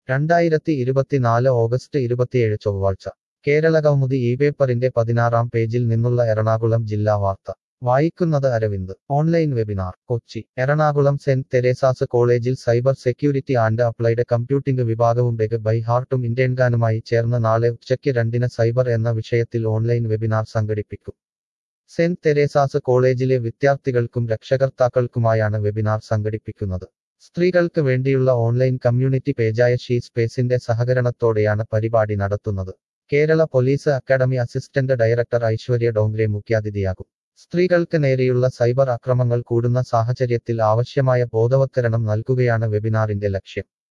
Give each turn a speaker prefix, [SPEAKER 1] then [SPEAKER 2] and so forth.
[SPEAKER 1] രണ്ടായിരത്തി ഇരുപത്തിനാല് ഓഗസ്റ്റ് ഇരുപത്തിയേഴ് ചൊവ്വാഴ്ച കേരളകൗമുദി ഈ പേപ്പറിന്റെ പതിനാറാം പേജിൽ നിന്നുള്ള എറണാകുളം ജില്ലാ വാർത്ത വായിക്കുന്നത് Aravind online webinar Kochi Ernakulam Saint Teresa's കോളേജിൽ cyber security and applied computing വിഭാഗവും ബെഗ് ബൈ ഹാർട്ടും ഇന്ത്യൻഗാനുമായി ചേർന്ന് നാളെ ഉച്ചയ്ക്ക് രണ്ടിന് സൈബർ എന്ന വിഷയത്തിൽ ഓൺലൈൻ വെബിനാർ സംഘടിപ്പിക്കും സെന്റ് തെരേസാസ് കോളേജിലെ വിദ്യാർത്ഥികൾക്കും രക്ഷകർത്താക്കൾക്കുമായാണ് വെബിനാർ സംഘടിപ്പിക്കുന്നത് സ്ത്രീകൾക്ക് വേണ്ടിയുള്ള ഓൺലൈൻ കമ്മ്യൂണിറ്റി പേജായ ഷീ സ്പേസിന്റെ സഹകരണത്തോടെയാണ് പരിപാടി നടത്തുന്നത് Kerala police academy assistant director Aishwarya Dongre മുഖ്യാതിഥിയാകും സ്ത്രീകൾക്ക് നേരെയുള്ള സൈബർ അക്രമങ്ങൾ കൂടുന്ന സാഹചര്യത്തിൽ ആവശ്യമായ ബോധവത്കരണം നൽകുകയാണ് വെബിനാറിന്റെ ലക്ഷ്യം